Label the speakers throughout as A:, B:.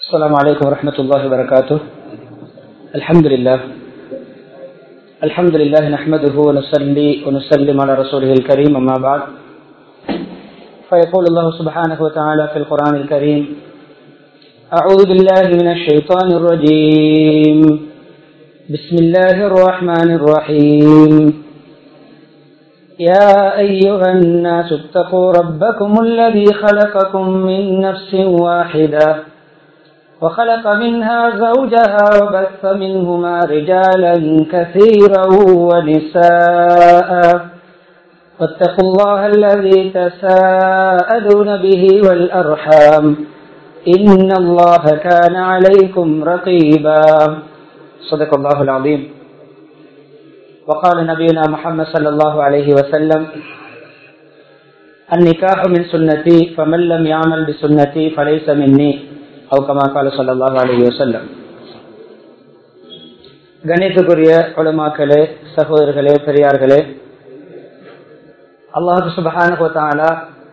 A: السلام عليكم ورحمة الله وبركاته الحمد لله الحمد لله نحمده ونصلي ونسلم على رسوله الكريم أما بعد فيقول الله سبحانه وتعالى في القرآن الكريم أعوذ بالله من الشيطان الرجيم بسم الله الرحمن الرحيم يا أيها الناس اتقوا ربكم الذي خلقكم من نفس واحدة وخلق منها زوجها وبث منهما رجالا كثيرا ونساء واتقوا الله الذي تساءلون به والأرحام إن الله كان عليكم رقيبا صدق الله العظيم وقال نبينا محمد صلى الله عليه وسلم النكاح من سنتي فمن لم يعمل بسنتي فليس مني أو كما قال صلى الله عليه وسلم கணித்துக்குரிய உலமாக்களே சகோதரர்களே பெரியார்களே அல்லாஹு சுபஹான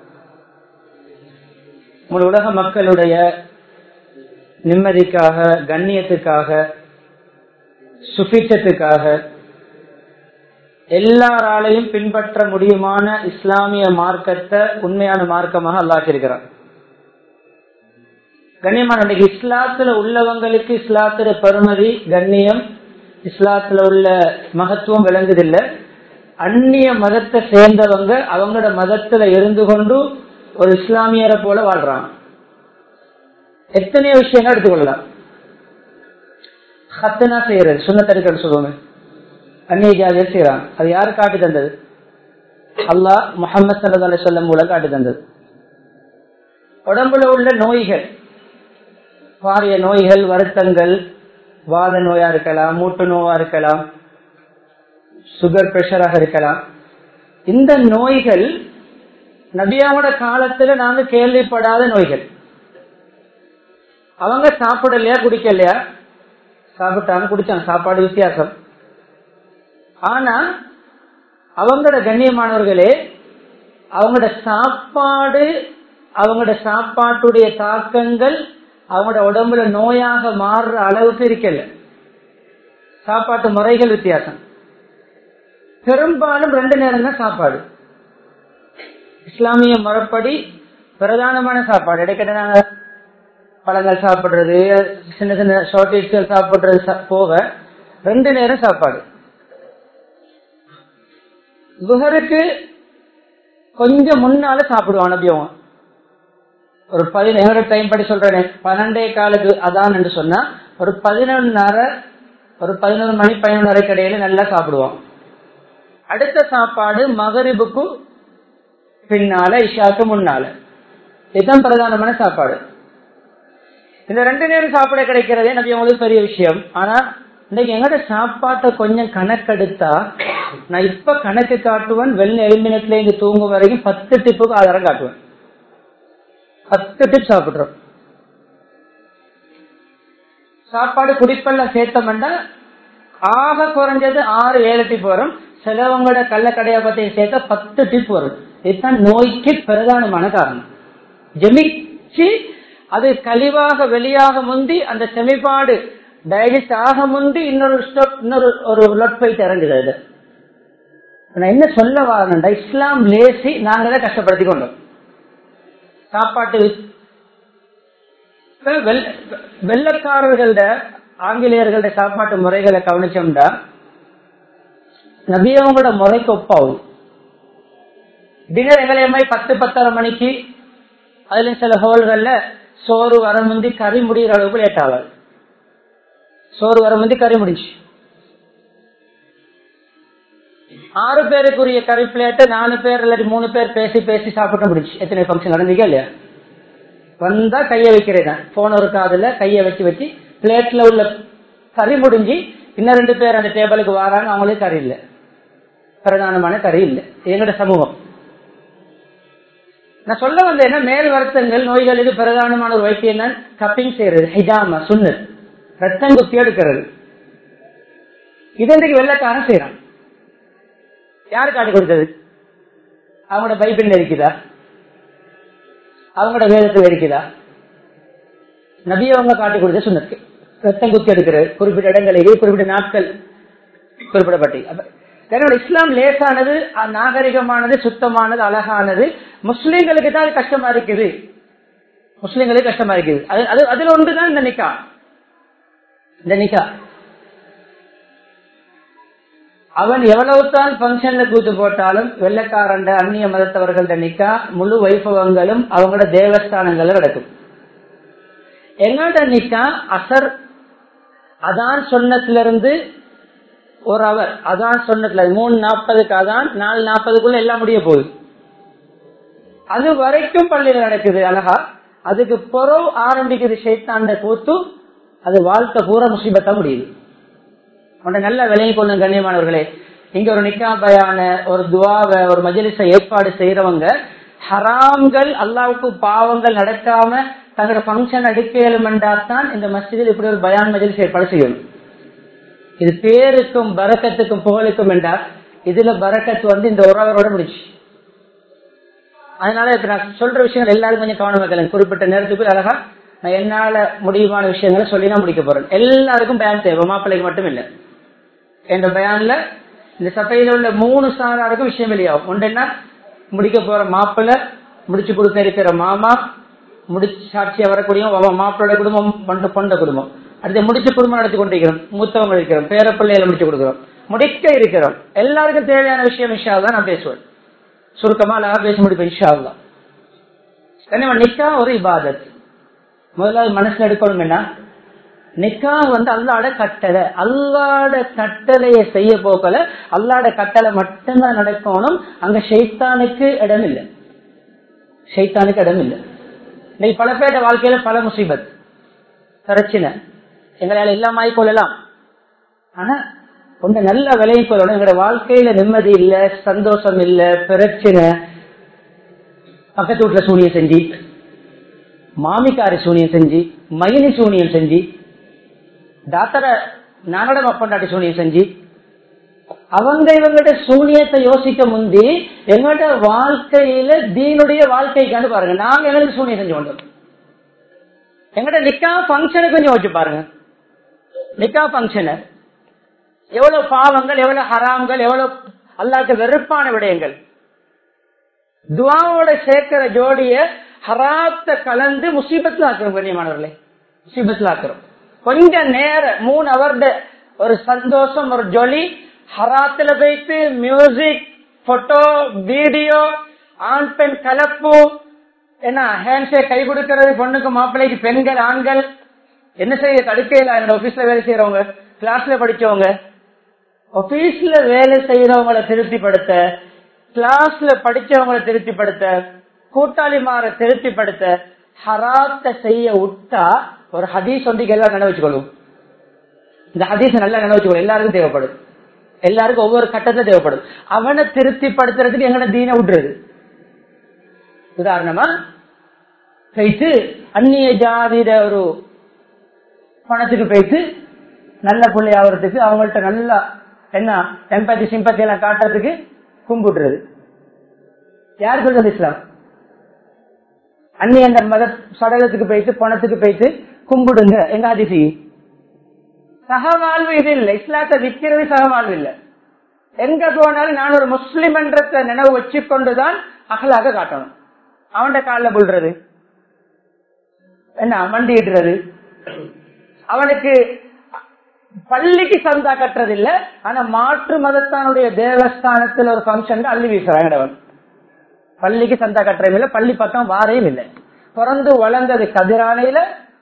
A: முழு உலக மக்களுடைய நிம்மதிக்காக கண்ணியத்துக்காக சுபிச்சத்துக்காக எல்லாராலையும் பின்பற்ற முடியுமான இஸ்லாமிய மார்க்கத்தை உண்மையான மார்க்கமாக அல்லாக்கியிருக்கிறார் கண்ணியமான இஸ்லாத்துல உள்ளவங்களுக்கு இஸ்லாத்துல பெருமதி கண்ணியம் இஸ்லாத்துல உள்ள மகத்துவம் விளங்குதில்லை அந்நிய மதத்தை சேர்ந்தவங்க அவங்களோட மதத்துல இருந்து கொண்டு ஒரு இஸ்லாமியரை போல வாழ்றாங்க எத்தனையோ விஷயங்கள் எடுத்துக்கொள்ளலாம் ஹத்தனா செய்யறது சுண்ணத்தடுக்கன்னு சொல்லுவாங்க அந்நிய ஜாதியர் செய்யறாங்க அது யாரு காட்டி தந்தது அல்லாஹ் முகமது சல்லா சொல்லம் மூலம் காட்டி தந்தது உடம்புல உள்ள நோய்கள் பாரிய நோய்கள் வருத்தங்கள் வாத நோயா இருக்கலாம் மூட்டு நோயா இருக்கலாம் சுகர் பிரஷராக இருக்கலாம் இந்த நோய்கள் நபியாவோட காலத்துல நாங்க கேள்விப்படாத நோய்கள் அவங்க சாப்பிடலையா குடிக்கலையா சாப்பிட்டாங்க குடிச்சாங்க சாப்பாடு வித்தியாசம் ஆனா அவங்களோட கண்ணியமானவர்களே அவங்களோட சாப்பாடு அவங்களோட சாப்பாட்டுடைய தாக்கங்கள் அவங்களோட உடம்புல நோயாக மாறுற அளவுக்கு இருக்கல சாப்பாட்டு முறைகள் வித்தியாசம் பெரும்பாலும் ரெண்டு நேரம் தான் சாப்பாடு இஸ்லாமிய முறைப்படி பிரதானமான சாப்பாடு இடைக்கிட்ட நாங்க பழங்கள் சாப்பிடுறது சின்ன சின்ன ஷார்டேஜ்கள் சாப்பிடுறது போக ரெண்டு நேரம் சாப்பாடு குஹருக்கு கொஞ்சம் முன்னால சாப்பிடுவான் நபியவன் ஒரு பதினேழு டைம் படி சொல்றேன் பன்னெண்டே காலுக்கு அதான் என்று சொன்னா ஒரு பதினொன்னரை ஒரு பதினொரு மணி பதினொன்னரை கடையில நல்லா சாப்பிடுவோம் அடுத்த சாப்பாடு மகரிபுக்கு பின்னால இஷாக்கு முன்னால இதுதான் பிரதானமான சாப்பாடு இந்த ரெண்டு நேரம் சாப்பிட கிடைக்கிறதே நபி அவங்களுக்கு பெரிய விஷயம் ஆனா இன்னைக்கு எங்கட சாப்பாட்டை கொஞ்சம் கணக்கெடுத்தா நான் இப்ப கணக்கு காட்டுவேன் வெள்ள எலிமினட்ல இருந்து தூங்கும் வரைக்கும் பத்து டிப்புக்கு ஆதாரம் காட்டுவேன் பத்து டிப் சாப்பிடுறோம் சாப்பாடு குடிப்பெல்லாம் சேர்த்தோம்னா ஆக குறைஞ்சது ஆறு ஏழு டிப் வரும் சிலவங்களோட கள்ளக்கடையா பத்தி சேர்த்தா பத்து டிப் வரும் இதுதான் நோய்க்கு பிரதானமான காரணம் ஜெமிச்சு அது கழிவாக வெளியாக முந்தி அந்த செமிப்பாடு டைஜஸ்ட் ஆக முந்தி இன்னொரு ஸ்டெப் இன்னொரு ஒரு லொட் போயிட்டு இறங்குது அது நான் என்ன சொல்ல வரேன்டா இஸ்லாம் லேசி நாங்களே கஷ்டப்படுத்தி கொண்டோம் சாப்பாட்டு வெள்ளக்காரர்கள ஆங்கிலேயர்கள சாப்பாட்டு முறைகளை கவனிச்சோம்டா நபியவங்களோட முறைக்கு ஒப்பாகும் டின்னர் எங்களைய மாதிரி பத்து பத்தரை மணிக்கு அதுல சில ஹோல்கள்ல சோறு வர முந்தி கறி முடிகிற அளவுக்கு லேட் ஆகாது சோறு வர முந்தி கறி முடிஞ்சு ஆறு பேருக்குரிய கறி பிளேட்டு நாலு பேர் இல்லாட்டி மூணு பேர் பேசி பேசி சாப்பிட்டு முடிச்சு எத்தனை ஃபங்க்ஷன் நடந்தீங்க இல்லையா வந்தா கைய வைக்கிறேன் போன ஒரு காதுல கைய வச்சு வச்சு பிளேட்ல உள்ள கறி முடிஞ்சு இன்னும் ரெண்டு பேர் அந்த டேபிளுக்கு வராங்க அவங்களுக்கு கறி இல்லை பிரதானமான கறி இல்லை எங்கட சமூகம் நான் சொல்ல வந்த என்ன மேல் வருத்தங்கள் நோய்கள் இது பிரதானமான ஒரு வைத்தியம் தான் கப்பிங் செய்யறது ஹிஜாமா சுண்ணு ரத்தம் குத்தி எடுக்கிறது இது இன்றைக்கு வெள்ளக்காரன் செய்யறான் யாரு காட்டி கொடுத்தது அவங்களோட பைபிள் இருக்குதா அவங்களோட வேதத்தில் இருக்குதா நபியை அவங்க காட்டி கொடுத்த சுண்ணத்து ரத்தம் குத்தி எடுக்கிறது குறிப்பிட்ட இடங்களுக்கு குறிப்பிட்ட நாட்கள் குறிப்பிடப்பட்டு அப்ப இதனோட இஸ்லாம் லேசானது அஹ், நாகரிகமானது சுத்தமானது அழகானது முஸ்லிம்களுக்கு தான் அது கஷ்டமா இருக்குது முஸ்லிம்களுக்கு கஷ்டமா இருக்குது அது அது அதுல ஒன்றுதான் இந்த நிக்கா இந்த நிக்கா அவன் எவ்வளவு தான் பங்கன்ல கூத்து போட்டாலும் வெள்ளக்காரண்ட அந்நிய மதத்தவர்கள்ட நிக்கா முழு வைபவங்களும் அவங்களோட தேவஸ்தானங்கள்ல நடக்கும் எங்கள்ட நிக்கா அசர் அதான் சொன்னத்திலிருந்து ஒரு அவர் அதான் சொன்னதுல மூணு நாற்பதுக்கு அதான் நாலு நாற்பதுக்குள்ள எல்லாம் முடிய போகுது அது வரைக்கும் பள்ளியில நடக்குது அழகா அதுக்கு புறவு ஆரம்பிக்குது ஷைத்தாண்ட கூத்து அது வாழ்க்கை பூரா முசீபத்தா முடியுது உன்னை நல்ல விலையை கொண்டு கண்ணியமானவர்களே இங்க ஒரு நிக்கா பயான ஒரு துவாவை ஒரு மஜலிசை ஏற்பாடு செய்யறவங்க ஹராம்கள் அல்லாவுக்கு பாவங்கள் நடக்காம தங்களோட பங்கன் எடுக்கலுமென்றாத்தான் இந்த மஸ்ஜிதில் இப்படி ஒரு பயான் மஜலிஸ் ஏற்பாடு செய்யணும் இது பேருக்கும் பரக்கத்துக்கும் புகழுக்கும் என்றால் இதுல பரக்கத்து வந்து இந்த உறவரோட முடிச்சு அதனால இப்ப நான் சொல்ற விஷயங்கள் எல்லாரும் கொஞ்சம் கவனம் வைக்கல குறிப்பிட்ட நேரத்துக்கு அழகா நான் என்னால முடியுமான விஷயங்களை சொல்லி நான் முடிக்க போறேன் எல்லாருக்கும் பயன் தேவை மாப்பிள்ளைக்கு மட்டும் இல்ல என்ற பயான்ல இந்த சபையில உள்ள மூணு சாராருக்கும் விஷயம் வெளியாகும் ஒன்று என்ன முடிக்க போற மாப்பிள்ளை முடிச்சு கொடுக்க இருக்கிற மாமா முடிச்சு சாட்சியா வரக்கூடிய அவன் மாப்பிள்ளோட குடும்பம் பொண்ட பொண்ட குடும்பம் அடுத்து முடிச்சு குடும்பம் நடத்தி கொண்டிருக்கிறோம் மூத்தவங்க இருக்கிறோம் பேர பிள்ளைகளை முடிச்சு கொடுக்கிறோம் முடிக்க இருக்கிறோம் எல்லாருக்கும் தேவையான விஷயம் இன்ஷா தான் நான் பேசுவேன் சுருக்கமா அழகா பேச முடிப்பேன் இன்ஷா அல்லா கனிமா நிக்கா ஒரு இபாதத் முதலாவது மனசுல எடுக்கணும் என்ன நிக்கா வந்து அல்லாட கட்டளை அல்லாட கட்டளையை செய்ய போக்கல அல்லாட கட்டளை மட்டும்தான் நடக்கணும் அங்க ஷைத்தானுக்கு இடம் இல்லை ஷைத்தானுக்கு இடம் இல்லை இன்னைக்கு பல பேர்ட வாழ்க்கையில பல முசீபத் பிரச்சனை எங்களால எல்லாம் ஆயிக்கொள்ளலாம் ஆனா ஒன்று நல்ல விலையை கொள்ளணும் எங்களோட வாழ்க்கையில நிம்மதி இல்ல சந்தோஷம் இல்ல பிரச்சனை பக்கத்து வீட்டுல சூனியம் செஞ்சு மாமிக்காரி சூனியம் செஞ்சு மயினி சூனியம் செஞ்சு டாக்டர நானோட மப்பண்டாட்டி சூனியம் செஞ்சு அவங்க இவங்கள்ட்ட சூனியத்தை யோசிக்க முந்தி எங்கள்ட்ட வாழ்க்கையில தீனுடைய வாழ்க்கைக்காண்டு பாருங்க நாங்க எங்களுக்கு சூனியம் செஞ்சு கொண்டோம் எங்கள்ட்ட நிக்கா பங்கனை கொஞ்சம் வச்சு பாருங்க நிக்கா பங்கனை எவ்வளவு பாவங்கள் எவ்வளவு ஹராம்கள் எவ்வளவு அல்லாக்கு வெறுப்பான விடயங்கள் துவாவோட சேர்க்கிற ஜோடிய ஹராத்த கலந்து முசீபத்துல ஆக்குறோம் கண்ணியமானவர்களே முசீபத்துல ஆக்குறோம் கொஞ்ச நேரம் மூணு அவர்ட ஒரு சந்தோஷம் ஒரு ஜொலி ஹராத்துல போயிட்டு மியூசிக் போட்டோ வீடியோ ஆண் பெண் கலப்பு என்ன ஹேண்ட்ஷேக் கை கொடுக்கிறது பொண்ணுக்கு மாப்பிள்ளைக்கு பெண்கள் ஆண்கள் என்ன செய்ய தடுக்கையில என்னோட ஆபீஸ்ல வேலை செய்யறவங்க கிளாஸ்ல படிச்சவங்க ஆபீஸ்ல வேலை செய்யறவங்களை திருப்திப்படுத்த கிளாஸ்ல படிச்சவங்களை திருப்திப்படுத்த கூட்டாளிமார திருப்திப்படுத்த ஹராத்த செய்ய விட்டா ஒரு ஹதீஸ் வந்து எல்லாம் நினைவச்சுக்கொள்ளும் இந்த ஹதீஸ் நல்லா நினைவச்சுக்கொள்ளும் எல்லாருக்கும் தேவைப்படும் எல்லாருக்கும் ஒவ்வொரு கட்டத்துல தேவைப்படும் அவனை திருப்திப்படுத்துறதுக்கு எங்கட தீன விடுறது உதாரணமா போயிட்டு அந்நிய ஜாதியில ஒரு பணத்துக்கு போயிட்டு நல்ல பிள்ளை ஆகிறதுக்கு அவங்கள்ட்ட நல்லா என்ன எம்பத்தி சிம்பத்தி எல்லாம் காட்டுறதுக்கு கும்பிடுறது யார் சொல்றது இஸ்லாம் அந்நிய அந்த மத சடலத்துக்கு போயிட்டு பணத்துக்கு போயிட்டு கும்பிடுங்க எங்க அதிசி சகவாழ்வு இது இல்லை இஸ்லாத்தை விற்கிறது சகவாழ்வு இல்லை எங்க போனாலும் நான் ஒரு முஸ்லிம் என்றத்தை நினைவு வச்சு கொண்டுதான் அகலாக காட்டணும் அவன்கிட்ட காலில் புல்றது என்ன மண்டிடுறது அவனுக்கு பள்ளிக்கு சந்தா கட்டுறது இல்ல ஆனா மாற்று மதத்தானுடைய தேவஸ்தானத்தில் ஒரு பங்கன் அள்ளி வீசுறான் பள்ளிக்கு சந்தா கட்டுறதும் இல்ல பள்ளி பக்கம் வாரையும் இல்லை பிறந்து வளர்ந்தது கதிரானையில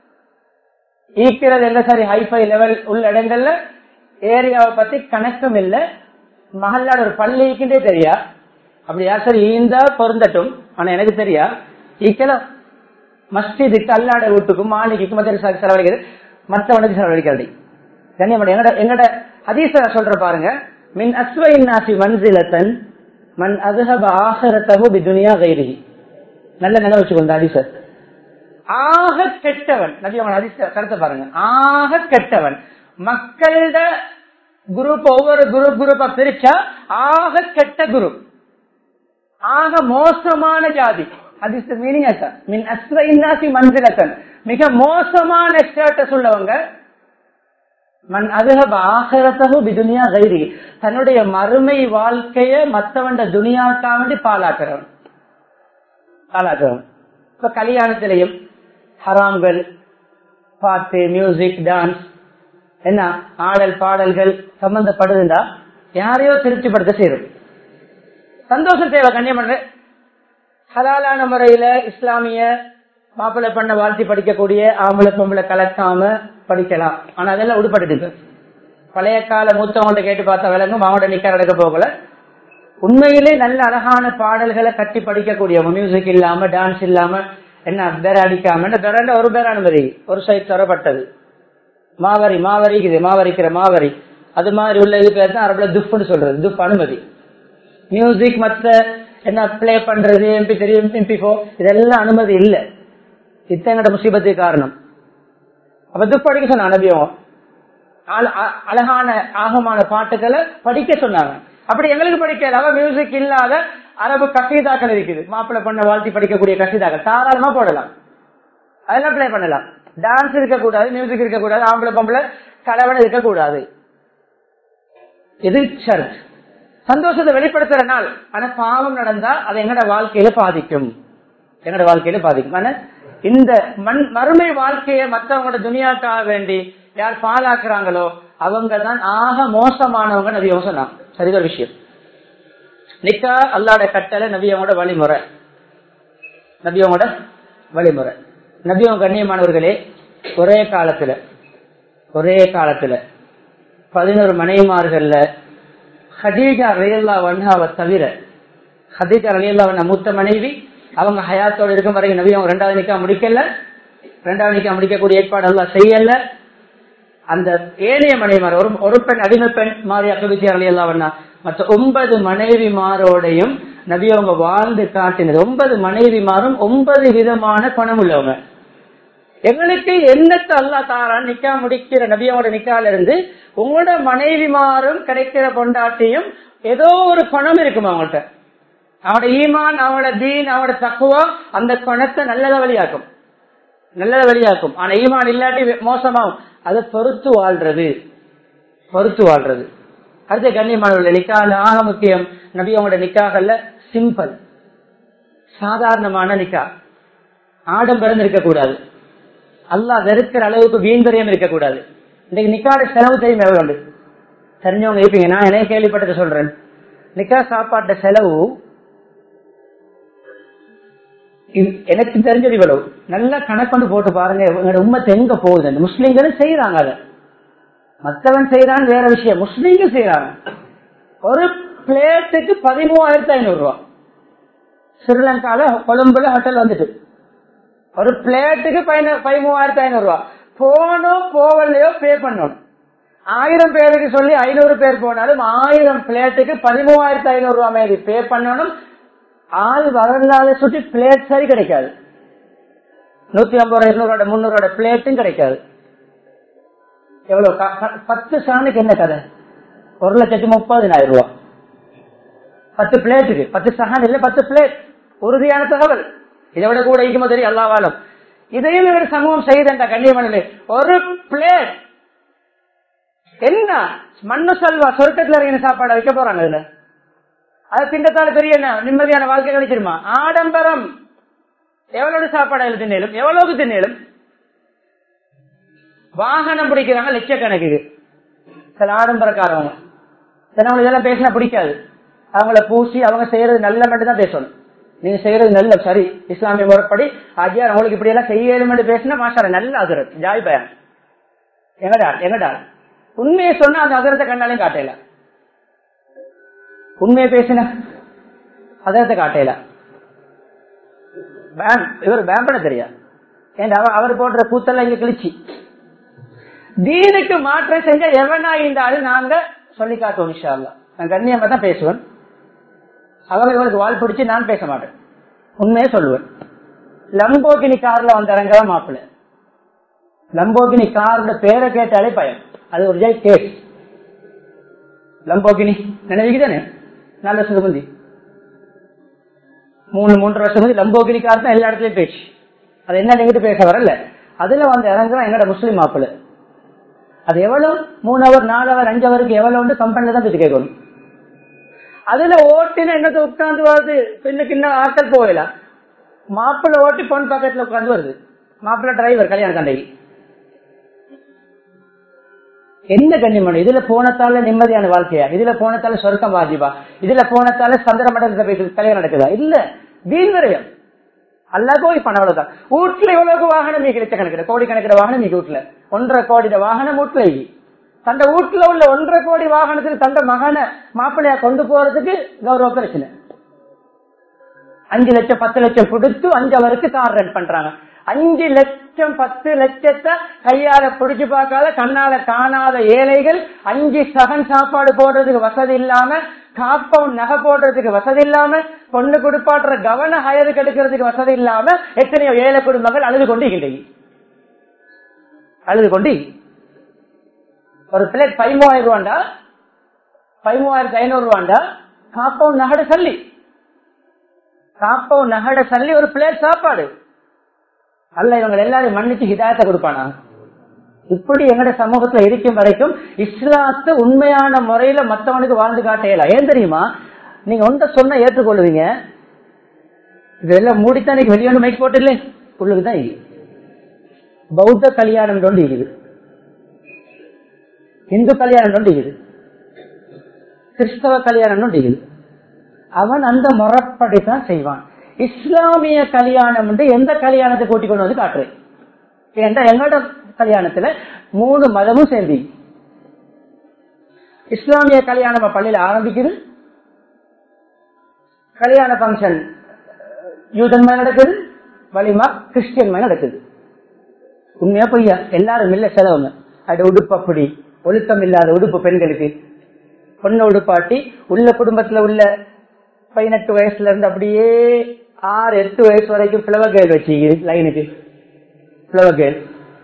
A: ஈக்கிறது எங்க சரி ஹைஃபை லெவல் உள்ள இடங்கள்ல ஏரியாவை பத்தி கணக்கும் இல்ல மகளாட ஒரு பள்ளிக்குண்டே தெரியா அப்படி யார் சரி ஈந்தா பொருந்தட்டும் ஆனா எனக்கு தெரியா ஈக்கலாம் மஸ்ஜிதுக்கு அல்லாட வீட்டுக்கும் மாளிகைக்கும் மத்திய செலவழிக்கிறது மற்றவனுக்கு செலவழிக்கிறது கண்ணியமணி எங்கட எங்கட ஹதீச சொல்ற பாருங்க மின் அஸ்வைன் நாசி மன்சிலத்தன் மன் அதுஹப ஆஹரத்தகு பிதுனியா கைரிஹி நல்ல நிலை வச்சுக்கொண்ட ஹதீசர் ஆக கெட்டவன் நபி அவன் ஹதீச கருத்தை பாருங்க ஆக கெட்டவன் மக்களோட குரூப் ஒவ்வொரு குரூப் குரூப்பா பிரிச்சா ஆக கெட்ட குரூப் ஆக மோசமான ஜாதி ஹதீஸ் மீனிங் அதான் மின் அஸ்வஇன்னாசி மன்சிலத்தன் மிக மோசமான ஸ்டேட்டஸ் உள்ளவங்க மன் அதுஹப ஆகிரத்தகு பிதுனியா கைரி தன்னுடைய மறுமை வாழ்க்கைய மத்தவண்ட துனியாவுக்காக வேண்டி பாலாக்குறவன் பாலாக்குறவன் இப்ப கல்யாணத்திலையும் ஹராம்கள் பாட்டு மியூசிக் டான்ஸ் என்ன ஆடல் பாடல்கள் சம்பந்தப்படுதுண்டா யாரையோ திருப்திப்படுத்த செய்யும் சந்தோஷம் தேவை கண்ணியம் பண்ற ஹலாலான முறையில இஸ்லாமிய மாப்பிள்ளை பண்ண வாழ்த்தி படிக்கக்கூடிய ஆம்பளை பொம்பளை கலக்காம படிக்கலாம் ஆனா அதெல்லாம் உடுப்பட்டு பழைய கால மூத்தவங்கள்ட்ட கேட்டு பார்த்தா விலங்கும் மாவட்ட நிக்க நடக்க போகல உண்மையிலே நல்ல அழகான பாடல்களை கட்டி படிக்கக்கூடிய மியூசிக் இல்லாம டான்ஸ் இல்லாம என்ன பேர அடிக்காம பேரண்ட ஒரு பேர் அனுமதி ஒரு சைட் தரப்பட்டது மாவரி மாவரி இது மாவரிக்கிற மாவரி அது மாதிரி உள்ள இது பேர் தான் அரபுல துப்புன்னு சொல்றது துப் அனுமதி மியூசிக் மத்த என்ன பிளே பண்றது எம்பி தெரியும் எம்பி போ இதெல்லாம் அனுமதி இல்லை இத்தங்கட முசீபத்துக்கு காரணம் அப்ப துப் படிக்க சொன்ன அனுபவம் அழகான ஆகமான பாட்டுகளை படிக்க சொன்னாங்க அப்படி எங்களுக்கு படிக்கல அவ மியூசிக் இல்லாத அரபு கசீதாக்கள் இருக்குது மாப்பிள்ளை பண்ண வாழ்த்தி படிக்கக்கூடிய கசீதாக்கள் தாராளமா போடலாம் அதெல்லாம் பிளே பண்ணலாம் டான்ஸ் இருக்கக்கூடாது மியூசிக் இருக்கக்கூடாது ஆம்பளை பொம்பளை கலவனை இருக்கக்கூடாது இது சர்ச் சந்தோஷத்தை வெளிப்படுத்துற நாள் ஆனா பாவம் நடந்தா அது எங்கட வாழ்க்கையில பாதிக்கும் எங்கட வாழ்க்கையில பாதிக்கும் ஆனா இந்த மண் மறுமை வாழ்க்கையை மற்றவங்களோட துணியாக்காக வேண்டி யார் பாலாக்குறாங்களோ அவங்க தான் ஆக மோசமானவங்க நபியவங்க சொன்னாங்க சரித விஷயம் நிக்கா அல்லாட கட்டளை நபியவங்களோட வழிமுறை நபியவங்களோட வழிமுறை நபியவங்க கண்ணியமானவர்களே ஒரே காலத்துல ஒரே காலத்துல பதினோரு மனைவிமார்கள்ல ஹதீஜா ரயில்லா வண்ணாவை தவிர ஹதீஜா ரயில்லா வண்ணா மூத்த மனைவி அவங்க ஹயாத்தோட இருக்கும் வரைக்கும் நபி அவங்க ரெண்டாவது நிக்கா முடிக்கல ரெண்டாவது நிக்கா முடிக்கக்கூடிய ஏற்பாடு எல்லாம் செய்யல அந்த ஏனைய மனைவிமார் ஒரு ஒரு பெண் அடிமை பெண் மாறி அக்கபிச்சி அலையெல்லாம் வண்ணா மற்ற ஒன்பது மனைவிமாரோடையும் நபி அவங்க வாழ்ந்து காட்டினது ஒன்பது மனைவிமாரும் ஒன்பது விதமான குணம் உள்ளவங்க எங்களுக்கு என்னத்தை அல்லா தாரான் நிக்கா முடிக்கிற நபியோட நிக்கால இருந்து உங்களோட மனைவிமாரும் கிடைக்கிற கொண்டாட்டியும் ஏதோ ஒரு பணம் இருக்குமா அவங்கள்ட்ட அவனோட ஈமான் அவனோட தீன் அவனோட தக்குவா அந்த பணத்தை நல்லத வழியாக்கும் நல்லத வழியாக்கும் ஆனா ஈமான் இல்லாட்டி மோசமாகும் அதை பொறுத்து வாழ்றது பொறுத்து வாழ்றது அடுத்த கண்ணியமான நிக்கால ஆக முக்கியம் நபி அவங்களோட நிக்காகல்ல சிம்பிள் சாதாரணமான நிக்கா ஆடம்பரம் இருக்கக்கூடாது அல்லா வெறுக்கிற அளவுக்கு வீண்பரியம் இருக்கக்கூடாது இன்னைக்கு நிக்காட செலவு தெரியும் எவ்வளவு உண்டு தெரிஞ்சவங்க இருப்பீங்க நான் என்ன கேள்விப்பட்டதை சொல்றேன் நிக்கா சாப்பாட்ட செலவு எனக்கு தெரிஞ்சது இவ்வளவு நல்லா கணக்கொண்டு போட்டு பாருங்க எங்களோட உண்மத்தை எங்க போகுது முஸ்லீம்களும் செய்யறாங்க அதை மற்றவன் செய்யறான்னு வேற விஷயம் முஸ்லீம்கள் செய்யறாங்க ஒரு பிளேட்டுக்கு பதிமூவாயிரத்தி ஐநூறு ரூபா ஸ்ரீலங்கால கொழும்புல ஹோட்டல் வந்துட்டு ஒரு பிளேட்டுக்கு பதிமூவாயிரத்தி ஐநூறு ரூபா போனோம் போகலையோ பே பண்ணணும் ஆயிரம் பேருக்கு சொல்லி ஐநூறு பேர் போனாலும் ஆயிரம் பிளேட்டுக்கு பதிமூவாயிரத்தி ஐநூறு ரூபாய் மாதிரி பே பண்ணணும் ஆள் வரலாத சுற்றி பிளேட் சரி கிடைக்காது நூத்தி ஐம்பது ரூபாய் இருநூறு முன்னூறு பிளேட்டும் கிடைக்காது எவ்வளவு பத்து சாணுக்கு என்ன கதை ஒரு லட்சத்தி முப்பதினாயிரம் ரூபாய் பத்து பிளேட்டுக்கு பத்து சகான் இல்ல பத்து பிளேட் உறுதியான தகவல் இதை விட கூட இருக்குமோ தெரியும் அல்லாவாலும் இதையும் இவர் சமூகம் செய்த கண்ணியமனிலே ஒரு பிளேட் என்ன மண்ணு செல்வா சொர்க்கத்துல இறங்கின சாப்பாடு வைக்க போறாங்க இதுல அது திண்டத்தால பெரிய என்ன நிம்மதியான வாழ்க்கை கிடைச்சிருமா ஆடம்பரம் எவ்வளவு சாப்பாடு அதுல தின்னேலும் எவ்வளவுக்கு தின்னேலும் வாகனம் பிடிக்கிறாங்க லட்சக்கணக்குக்கு சில ஆடம்பரக்காரவங்க சில இதெல்லாம் பேசினா பிடிக்காது அவங்கள பூசி அவங்க செய்யறது நல்ல மட்டும் தான் பேசணும் நீங்க செய்யறது நல்ல சரி இஸ்லாமிய முறைப்படி ஆஜியார் அவங்களுக்கு இப்படி எல்லாம் செய்யலும் பேசினா மாஷால நல்ல அகரத் ஜாய் பயான் எங்கடா எங்கடா உண்மையை சொன்னா அந்த அகரத்தை கண்டாலையும் காட்டல உண்மையை பேசின அகரத்தை காட்டல இவர் பேம்பட தெரியா ஏன் அவர் போடுற கூத்தெல்லாம் இங்க கிழிச்சு தீனுக்கு மாற்றம் செஞ்ச எவனா இருந்தாலும் நாங்க சொல்லி காட்டுவோம் விஷயம் நான் கண்ணியமா தான் பேசுவேன் அவங்க இவனுக்கு வாழ் பிடிச்சு நான் பேச மாட்டேன் உண்மையே சொல்லுவேன் லம்போகினி கார்ல வந்து இறங்கலாம் மாப்பிள்ள லம்போகினி காரோட பேரை கேட்டாலே பயம் அது ஒரு ஜெய் கேஸ் லம்போகினி நினைவுக்கு தானே நல்ல சுகமந்தி மூணு மூன்று வருஷம் லம்போகினி கார் தான் எல்லா இடத்துலயும் பேச்சு அது என்ன நீங்கிட்டு பேச வரல அதுல வந்து இறங்குறான் எங்கட முஸ்லீம் மாப்பிள்ள அது எவ்வளவு மூணு அவர் நாலு அவர் அஞ்சு அவருக்கு எவ்வளவு கம்பெனில தான் பேசி கேட்கணும் அதுல ஓட்டின என்னத்தை உட்கார்ந்து வருது பின்னுக்கு இன்னும் ஆட்கள் போகலாம் மாப்பிள்ள ஓட்டி பொன் பக்கத்துல உட்கார்ந்து வருது மாப்பிள்ள டிரைவர் கல்யாண கண்டைக்கு என்ன கண்ணியமான இதுல போனத்தால நிம்மதியான வாழ்க்கையா இதுல போனத்தால சொர்க்கம் வாஜிபா இதுல போனத்தால சந்திர மண்டலத்துல போய் கல்யாணம் நடக்குதா இல்ல வீண் விரயம் அல்லா போய் பணம் அவ்வளவுதான் வீட்டுல இவ்வளவு வாகனம் மீ கிடைச்ச கணக்கில் கோடி கணக்கிற வாகனம் மீ வீட்டுல ஒன்றரை கோடி வாகனம் வீட்டுல தந்த வீட்டுல உள்ள ஒன்றரை கோடி வாகனத்துக்கு தந்த மகனை மாப்பிள்ளையா கொண்டு போறதுக்கு கௌரவ பிரச்சனை அஞ்சு லட்சம் பத்து லட்சம் கொடுத்து அஞ்சு அவருக்கு கார் ரெண்ட் பண்றாங்க அஞ்சு லட்சம் பத்து லட்சத்தை கையால பிடிச்சு பார்க்காத கண்ணால காணாத ஏழைகள் அஞ்சு சகன் சாப்பாடு போடுறதுக்கு வசதி இல்லாம காப்பவுன் நகை போடுறதுக்கு வசதி இல்லாம பொண்ணு கொடுப்பாடுற கவன ஹயருக்கு எடுக்கிறதுக்கு வசதி இல்லாம எத்தனையோ ஏழை குடும்பங்கள் அழுது கொண்டு இருக்கின்றன அழுது கொண்டு ஒரு பிளேட் பதிமூவாயிரம் ரூபாண்டா பதிமூவாயிரத்தி ஐநூறு ரூபாண்டா காப்பவுன் நகட சல்லி காப்பவுன் நகட சல்லி ஒரு பிளேட் சாப்பாடு அல்ல இவங்க எல்லாரும் மன்னிச்சு ஹிதாயத்தை கொடுப்பானா இப்படி எங்கட சமூகத்துல இருக்கும் வரைக்கும் இஸ்லாத்து உண்மையான முறையில மத்தவனுக்கு வாழ்ந்து காட்டையலாம் ஏன் தெரியுமா நீங்க ஒன்ற சொன்ன ஏற்றுக்கொள்ளுவீங்க இதெல்லாம் மூடித்தான் வெளியே மைக் போட்டு இல்லை உள்ளுக்குதான் இது பௌத்த கல்யாணம் கொண்டு இருக்குது இந்து கல்யாணம் கொண்டு இருக்குது கிறிஸ்தவ கல்யாணம் கொண்டு இருக்குது அவன் அந்த முறைப்படித்தான் செய்வான் இஸ்லாமிய கல்யாணம் வந்து எந்த கல்யாணத்தை கூட்டிக் கொண்டு வந்து காட்டுறேன் ஏன்டா எங்களோட கல்யாணத்துல மூணு மதமும் சேர்ந்து இஸ்லாமிய கல்யாணம் பள்ளியில ஆரம்பிக்குது கல்யாண பங்கன் யூதன் மேல நடக்குது வலிமா கிறிஸ்டியன் மேல நடக்குது உண்மையா பொய்யா எல்லாரும் இல்ல செலவங்க அது உடுப்பு அப்படி ஒழுக்கம் இல்லாத உடுப்பு பெண்களுக்கு பொண்ணு உடுப்பாட்டி உள்ள குடும்பத்துல உள்ள பதினெட்டு வயசுல இருந்து அப்படியே ஆறு எட்டு வயசு வரைக்கும் பிளவ கேள் வச்சு லைனுக்கு பிளவ கேள்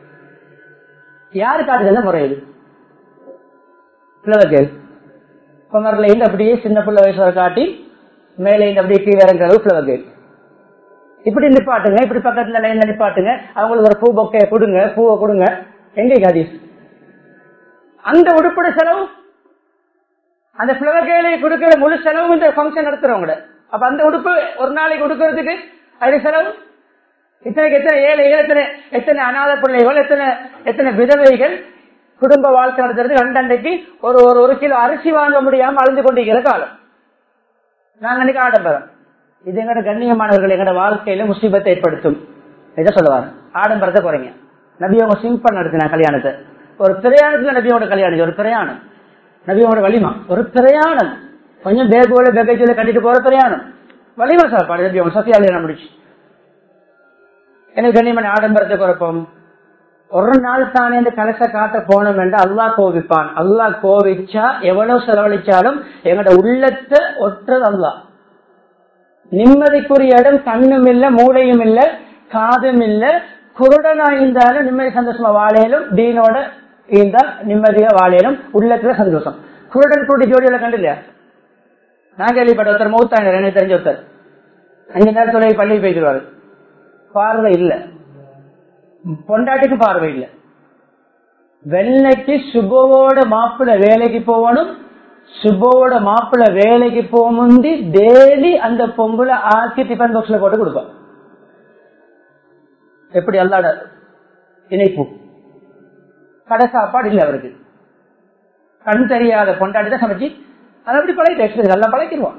A: யாரு காட்டுறது முறை இது பிளவ கேள் குமரில் இருந்து அப்படியே சின்ன பிள்ளை வயசு வரை காட்டி மேலே இருந்து அப்படியே கீழே இறங்குற அளவு பிளவ கேள் இப்படி நிப்பாட்டுங்க இப்படி பக்கத்துல லைன்ல நிப்பாட்டுங்க அவங்களுக்கு ஒரு பூ பொக்கைய கொடுங்க பூவை கொடுங்க எங்க ஹதீஸ் அந்த உடுப்பட செலவு அந்த பிளவர் கேளை கொடுக்கிற முழு செலவும் இந்த ஃபங்க்ஷன் நடத்துறவங்க அப்ப அந்த உடுப்பு ஒரு நாளைக்கு கொடுக்கறதுக்கு அது செலவு இத்தனைக்கு எத்தனை ஏழைகள் எத்தனை எத்தனை அநாத பிள்ளைகள் எத்தனை எத்தனை விதவைகள் குடும்ப வாழ்க்கை நடத்துறது ரெண்டண்டைக்கு ஒரு ஒரு ஒரு கிலோ அரிசி வாங்க முடியாம அழிந்து கொண்டிருக்கிற காலம் நாங்க இன்னைக்கு ஆடம்பரம் இது எங்கட கண்ணியமானவர்கள் எங்கட வாழ்க்கையில முசீபத்தை ஏற்படுத்தும் இதை சொல்லுவாங்க ஆடம்பரத்தை குறைங்க நபியவங்க சிம்பிள் நடத்தினா கல்யாணத்தை ஒரு பிரயாணத்துல நபியோட கல்யாணம் ஒரு பிரயாணம் நபியோட வலிமா ஒரு பிரயாணம் கொஞ்சம் பேகோல பேக்கேஜில கட்டிட்டு போற பிரயாணம் வலிமா சாப்பாடு நபி அவங்க சத்தியாலயம் முடிச்சு எனக்கு கண்ணியமான ஆடம்பரத்தை குறைப்போம் ஒரு நாள் தானே இந்த கலச காட்ட போனோம் என்று அல்லா கோவிப்பான் அல்லா கோவிச்சா எவ்வளவு செலவழிச்சாலும் எங்களோட உள்ளத்தை ஒற்றது அல்லா நிம்மதிக்குரிய இடம் கண்ணும் இல்ல மூளையும் இல்ல காதும் இல்ல குருடனா இருந்தாலும் நிம்மதி சந்தோஷமா வாழையிலும் தீனோட இருந்தால் நிம்மதியா வாழையிலும் உள்ளத்துல சந்தோஷம் குருடன் கூட்டி ஜோடியில கண்டு இல்லையா நான் கேள்விப்பட்ட ஒருத்தர் மூத்தாங்க எனக்கு தெரிஞ்ச ஒருத்தர் அஞ்சு நேரம் தொலை பள்ளி போய்க்கிறாரு பார்வை இல்ல பொண்டாட்டிக்கு பார்வை இல்ல வெள்ளைக்கு சுபவோட மாப்பிள்ள வேலைக்கு போகணும் சுபோட மாப்பிள்ள வேலைக்கு போக முந்தி டெய்லி அந்த பொம்புல ஆக்கி டிஃபன் பாக்ஸ்ல போட்டு கொடுப்பான் எப்படி அல்லாட இணைப்பு கடை சாப்பாடு இல்லை அவருக்கு கண் தெரியாத பொண்டாட்டி தான் சமைச்சு அதை அப்படி பழகிட்டு நல்லா பழக்கிடுவான்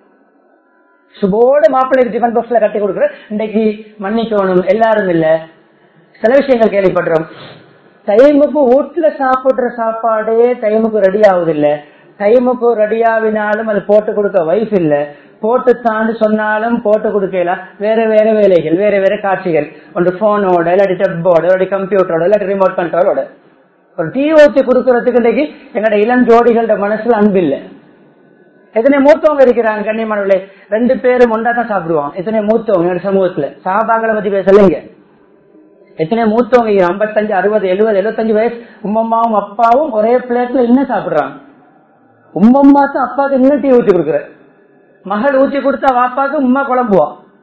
A: சுபோட மாப்பிள்ளைக்கு டிஃபன் பாக்ஸ்ல கட்டி கொடுக்குற இன்னைக்கு மன்னிக்கணும் எல்லாரும் இல்ல சில விஷயங்கள் கேள்விப்படுறோம் டைமுக்கு வீட்டுல சாப்பிடுற சாப்பாடே டைமுக்கு ரெடி ஆகுது இல்ல டைமுக்கு ரெடி ஆகினாலும் அது போட்டு கொடுக்க வைஃப் இல்ல போட்டு தாண்டு சொன்னாலும் போட்டு கொடுக்கல வேற வேற வேலைகள் வேற வேற காட்சிகள் ஒன்று போனோட இல்லாட்டி டெப்போட இல்லாட்டி கம்ப்யூட்டரோட இல்லாட்டி ரிமோட் கண்ட்ரோலோட ஒரு டீ ஊற்றி கொடுக்கறதுக்கு இன்னைக்கு எங்களோட இளம் ஜோடிகளோட மனசுல அன்பு இல்லை எத்தனை மூத்தவங்க இருக்கிறாங்க கண்ணியமானவர்களே ரெண்டு பேரும் ஒன்றா தான் சாப்பிடுவாங்க எத்தனை மூத்தவங்க எங்க சமூகத்துல சாபாங்களை பத்தி பேசலைங்க எத்தனை மூத்தவங்க ஐம்பத்தஞ்சு அறுபது எழுபது எழுபத்தஞ்சு வயசு உம்மம்மாவும் அப்பாவும் ஒரே பிளேட்ல இன்னும் சாப்பிடுறாங்க உம்மம்மா தான் அப்பாவுக்கு இன்னும் டீ ஊற்றி கொடுக்குற மகள் ஊற்றி கொடுத்தா வாப்பாக்கு உம்மா குழம்புவா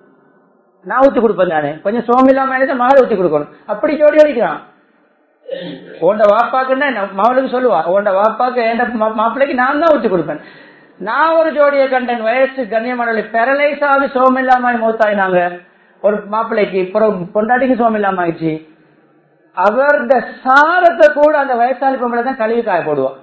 A: நான் ஊத்தி கொடுப்பேன் நானு கொஞ்சம் சோமில்லாம மகளை ஊத்தி கொடுக்கணும் அப்படி ஜோடி அடிக்கிறான் உண்ட வாப்பாக்குன்னா மகளுக்கு சொல்லுவா உண்ட வாப்பாக்கு என் மாப்பிள்ளைக்கு நான் தான் ஊத்தி கொடுப்பேன் நான் ஒரு ஜோடியை கண்டேன் வயசு கண்ணியமான பெரலைஸ் ஆகி சோம் இல்லாம மூத்தாயினாங்க ஒரு மாப்பிள்ளைக்கு பொண்டாட்டிக்கு சோம் இல்லாம ஆயிடுச்சு அவருடைய சாரத்தை கூட அந்த வயசாளி பொம்பளை தான் கழுவி காய போடுவா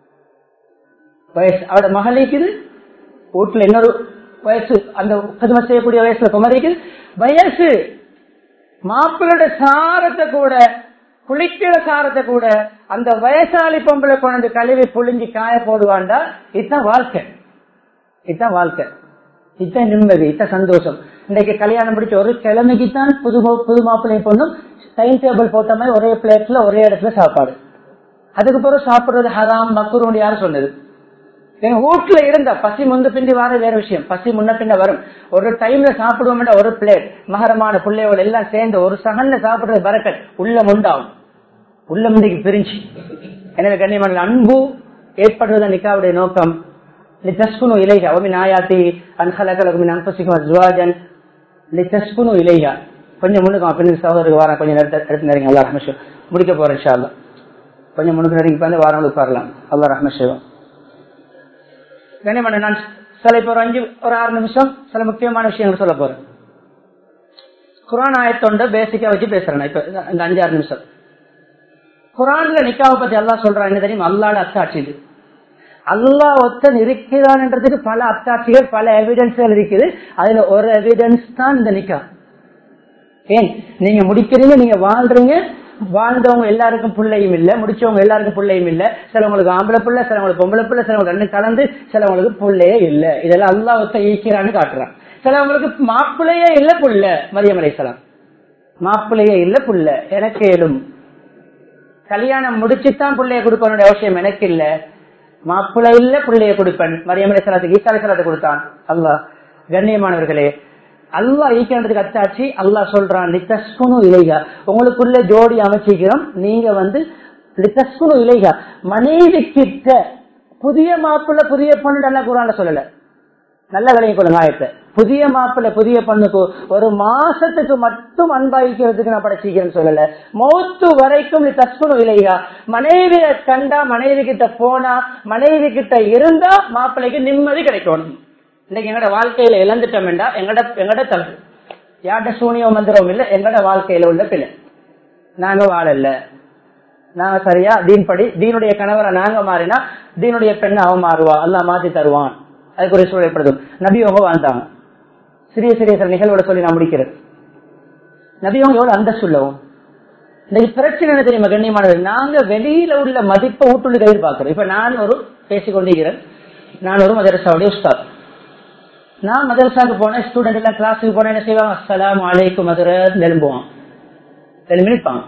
A: வயசு அவட மகளிக்குது வீட்டுல இன்னொரு வயசு அந்த கதுமை செய்யக்கூடிய வயசுல குமரிக்குது வயசு மாப்பிள்ளோட சாரத்தை கூட குளிக்கிற சாரத்தை கூட அந்த வயசாளி பொம்பளை கொண்டு கழுவி புழிஞ்சு காய போடுவாண்டா இதுதான் வாழ்க்கை இதுதான் வாழ்க்கை இதுதான் நிம்மதி இதுதான் சந்தோஷம் இன்னைக்கு கல்யாணம் முடிச்ச ஒரு கிழமைக்கு தான் புது புது மாப்பிள்ளை பொண்ணும் டைம் டேபிள் போட்ட மாதிரி ஒரே பிளேட்ல ஒரே இடத்துல சாப்பாடு அதுக்கு பிறகு சாப்பிடுறது ஹராம் மக்குரும் யாரும் சொன்னது எங்க வீட்டுல இருந்த பசி முந்து பிந்தி வர வேற விஷயம் பசி முன்ன பின்ன வரும் ஒரு டைம்ல சாப்பிடுவோம் ஒரு பிளேட் மகரமான பிள்ளைகள் எல்லாம் சேர்ந்து ஒரு சகன்ல சாப்பிடுறது பறக்கட் உள்ளம் உண்டாகும் உள்ளம் இன்றைக்கு பிரிஞ்சு எனவே கண்ணியமான அன்பு ஏற்படுறது நிக்காவுடைய நோக்கம் லித்தஸ்குனு இலைகா ஒமின் ஆயாத்தி அன்ஹலகலகுமின் அன்பசிக்கும் அஸ்வாஜன் லித்தஸ்குனு இலைகா கொஞ்சம் முன்னுக்கு பின்னுக்கு சகோதரருக்கு வாரம் கொஞ்சம் நேரத்தை எடுத்து நேரிங்க அல்லா ரஹ்மஷம் முடிக்க போறேன் இன்ஷா அல்லா கொஞ்சம் முன்னுக்கு நெருங்கி வந்து வாரம் உட்காரலாம் அல்லா ரஹ்மஷம் கண்ணியமான நான் சில இப்போ ஒரு அஞ்சு ஒரு ஆறு நிமிஷம் சில முக்கியமான விஷயங்கள் சொல்ல போறேன் குரான் ஆயத்தொண்ட பேசிக்கா வச்சு பேசுறேன் இப்ப இந்த அஞ்சு ஆறு நிமிஷம் குரான்ல நிக்காவை பத்தி அல்லா சொல்றாங்க தெரியும் அல்லாட அத்தாட்சி இது அல்லா ஒத்தன் இருக்கிறான்ன்றதுக்கு பல அத்தாட்சிகள் பல எவிடன்ஸ்கள் இருக்குது அதுல ஒரு எவிடன்ஸ் தான் இந்த நிக்கா ஏன் நீங்க முடிக்கிறீங்க நீங்க வாழ்றீங்க வாழ்ந்தவங்க எல்லாருக்கும் பிள்ளையும் இல்ல முடிச்சவங்க எல்லாருக்கும் பிள்ளையும் இல்ல சிலவங்களுக்கு ஆம்பளை பிள்ளை சிலவங்களுக்கு பொம்பளை பிள்ளை சிலவங்க ரெண்டு கலந்து சிலவங்களுக்கு பிள்ளையே இல்ல இதெல்லாம் அல்லா ஒத்த ஈக்கிறான்னு காட்டுறான் சிலவங்களுக்கு மாப்பிள்ளையே இல்ல புள்ள மரியம் அலைசலாம் மாப்பிள்ளையே இல்ல புள்ள எனக்கு ஏழும் கல்யாணம் முடிச்சுதான் பிள்ளைய கொடுக்கணும் அவசியம் எனக்கு இல்ல மாப்பிள்ளை இல்ல பிள்ளைய கொடுப்பேன் மரியம் அலைசலாத்துக்கு ஈசா அலைசலாத்தை கொடுத்தான் அல்லா கண்ணியமானவர்களே அல்லா ஈக்கிறதுக்கு அத்தாச்சு அல்லா சொல்றான் லித்தஸ்குனு இலைகா உங்களுக்குள்ள ஜோடி அமைச்சிக்கிறோம் நீங்க வந்து லித்தஸ்குனு இலைகா மனைவி கிட்ட புதிய மாப்பிள்ள புதிய பொண்ணு நல்லா குரான்ல சொல்லல நல்ல விலையை கொள்ளுங்க ஆயத்தை புதிய மாப்பிள்ள புதிய பொண்ணுக்கு ஒரு மாசத்துக்கு மட்டும் அன்பாய்க்கிறதுக்கு நான் படைச்சிக்கிறேன்னு சொல்லல மௌத்து வரைக்கும் நீ தஸ்குனு இலைகா மனைவிய கண்டா மனைவி கிட்ட போனா மனைவி கிட்ட இருந்தா மாப்பிள்ளைக்கு நிம்மதி கிடைக்கணும் இன்னைக்கு எங்கட வாழ்க்கையில இழந்துட்டோம்டா எங்கட எங்கட தப்பு யார்ட சூனியோ மந்திரம் இல்ல எங்கட வாழ்க்கையில உள்ள பிள்ளை நாங்க வாழல நாங்க சரியா தீன் படி தீனுடைய கணவரை நாங்க மாறினா தீனுடைய பெண்ணை அவன் மாறுவா எல்லாம் மாத்தி தருவான் அதுக்கு ஒரு சூழல் ஏற்படுத்தும் நபியவங்க வாழ்ந்தாங்க சிறிய சிறிய சில நிகழ்வோட சொல்லி நான் முடிக்கிறேன் நபியவங்க எவ்வளவு அந்தஸ்து உள்ளவும் இந்த பிரச்சனை என்ன தெரியுமா கண்ணியமானது நாங்க வெளியில உள்ள மதிப்பை ஊட்டுள்ள எதிர்பார்க்கிறோம் இப்ப நான் ஒரு பேசிக்கொண்டிருக்கிறேன் நான் ஒரு மதரசாவுடைய உஸ்தாத் நான் மதரசாவுக்கு போனேன் ஸ்டூடெண்ட் எல்லாம் கிளாஸுக்கு போனேன் என்ன செய்வாங்க அஸ்லாம் அலைக்கும் மதுரை எழும்புவான் எழும்பி நிற்பாங்க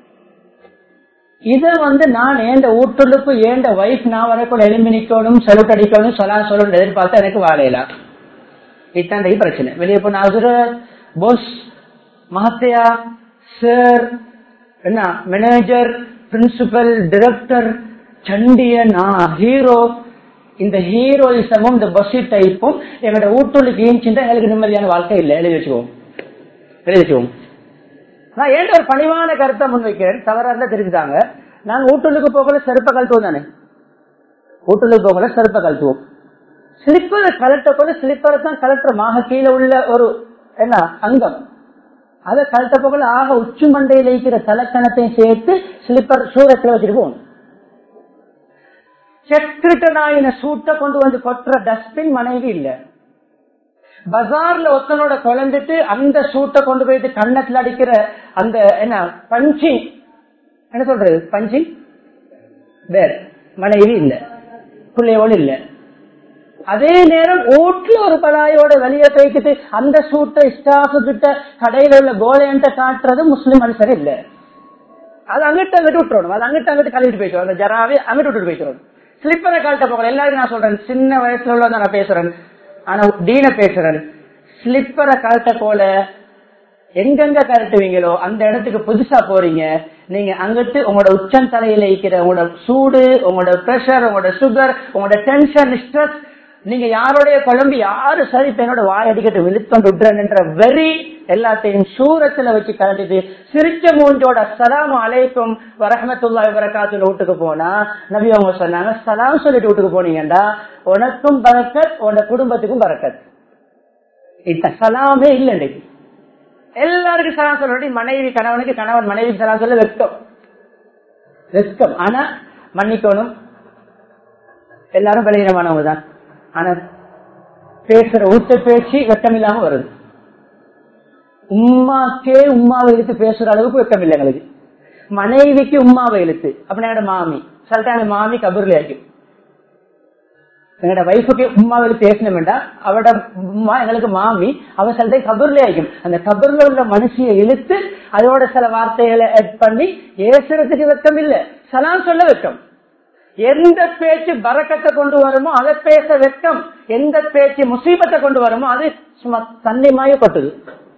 A: இத வந்து நான் ஏண்ட ஊட்டுலுக்கு ஏண்ட வைஃப் நான் வரக்குள்ள எழும்பி நிக்கணும் சலுட் அடிக்கணும் சொலா சொல்லணும் எதிர்பார்த்தா எனக்கு வாழையலாம் இதுதான் பிரச்சனை வெளியே போன ஹசரத் போஸ் மகத்தையா சார் என்ன மேனேஜர் பிரின்சிபல் டிரெக்டர் சண்டியன் ஹீரோ இந்த ஹீரோயிசமும் இந்த பஸ்ஸி டைப்பும் எங்களோட ஊட்டுள்ளுக்கு ஈஞ்சின்றா எங்களுக்கு நிம்மதியான வாழ்க்கை இல்லை எழுதி வச்சுக்குவோம் எழுதி வச்சுக்குவோம் நான் ஏன் ஒரு பணிவான கருத்தை முன்வைக்கிறேன் தவறா இருந்தா தெரிஞ்சுட்டாங்க நாங்க ஊட்டுள்ளுக்கு போகல செருப்ப கழட்டுவோம் தானே ஊட்டுள்ளுக்கு போகல செருப்ப கழட்டுவோம் ஸ்லிப்பரை கலட்டக்குள்ள ஸ்லிப்பரை தான் கலட்டுறமாக கீழே உள்ள ஒரு என்ன அங்கம் அதை கலட்ட போகல ஆக உச்சி மண்டையில் இருக்கிற தலைக்கணத்தையும் சேர்த்து ஸ்லிப்பர் சூரத்தில் வச்சுட்டு போகணும் செக்ரிட்டனாயின சூட்டை கொண்டு வந்து கொட்டுற டஸ்ட்பின் மனைவி இல்ல பஜார்ல ஒத்தனோட குழந்துட்டு அந்த சூட்டை கொண்டு போயிட்டு கண்ணத்துல அடிக்கிற அந்த என்ன பஞ்சிங் என்ன சொல்றது பஞ்சிங் வேற மனைவி இல்ல பிள்ளையோடு இல்ல அதே நேரம் வீட்டுல ஒரு பலாயோட வெளியே போய்க்கிட்டு அந்த சூட்டை ஸ்டாஃப் கிட்ட கடையில உள்ள கோலையன்ட்ட காட்டுறது முஸ்லிம் மனுஷர் இல்ல அது அங்கிட்ட அங்கிட்டு விட்டுறணும் அது அங்கிட்ட அங்கிட்டு கழுவிட்டு போயிட்டு அந்த ஜராவே அங்கிட்டு விட்டுட்டு போயிட்டு ஸ்லிப்பரை கழட்ட போகிறேன் எல்லாருக்கும் நான் சொல்றேன் சின்ன வயசுல உள்ள நான் பேசுறேன் ஆனா டீன பேசுறேன் ஸ்லிப்பரை கழட்ட போல எங்கெங்க கழட்டுவீங்களோ அந்த இடத்துக்கு புதுசா போறீங்க நீங்க அங்கிட்டு உங்களோட உச்சம் தலையில இருக்கிற உங்களோட சூடு உங்களோட பிரஷர் உங்களோட சுகர் உங்களோட டென்ஷன் ஸ்ட்ரெஸ் நீங்க யாரோடைய குழம்பு யாரு சரி இப்ப என்னோட வாய் அடிக்கட்டு விழுத்தம் விட்டுறன்ற வெறி எல்லாத்தையும் சூரத்துல வச்சு கலந்துட்டு சிரிச்ச மூஞ்சோட சலாம் அலைக்கும் வரஹமத்துல்லா வரகாத்துல வீட்டுக்கு போனா நபி அவங்க சொன்னாங்க சலாம் சொல்லிட்டு வீட்டுக்கு போனீங்கடா உனக்கும் பறக்கத் உன்னோட குடும்பத்துக்கும் பறக்கத் இந்த சலாமே இல்லை இன்னைக்கு எல்லாருக்கும் சலாம் சொல்றடி மனைவி கணவனுக்கு கணவன் மனைவி சலாம் சொல்ல வெட்கம் வெட்கம் ஆனா மன்னிக்கணும் எல்லாரும் பலகீனமானவங்க தான் ஆனா பேசுற ஊத்த பேச்சு வெட்கம் இல்லாம வருது உம்மாக்கே உமாவை இழுத்து பேசுற அளவுக்கு வெட்கம் இல்லை எங்களுக்கு மனைவிக்கு உமாவை இழுத்து அப்படின்னா மாமி சில டைம் மாமி கபூர்ல ஆக்கும் எங்களோட வைஃபுக்கு உமாவை இழுத்து பேசணும் வேண்டாம் அவட உமா எங்களுக்கு மாமி அவ சில டைம் கபூர்ல ஆக்கும் அந்த கபூர்ல உள்ள மனுஷியை இழுத்து அதோட சில வார்த்தைகளை ஆட் பண்ணி ஏசுறதுக்கு வெட்கம் இல்லை சலாம் சொல்ல வெட்கம் எந்த பேச்சு பறக்கத்தை கொண்டு வருமோ அதை பேச வெட்கம் எந்த பேச்சு முசீபத்தை கொண்டு வருமோ அது சும்மா தன்னிமாய கொட்டுது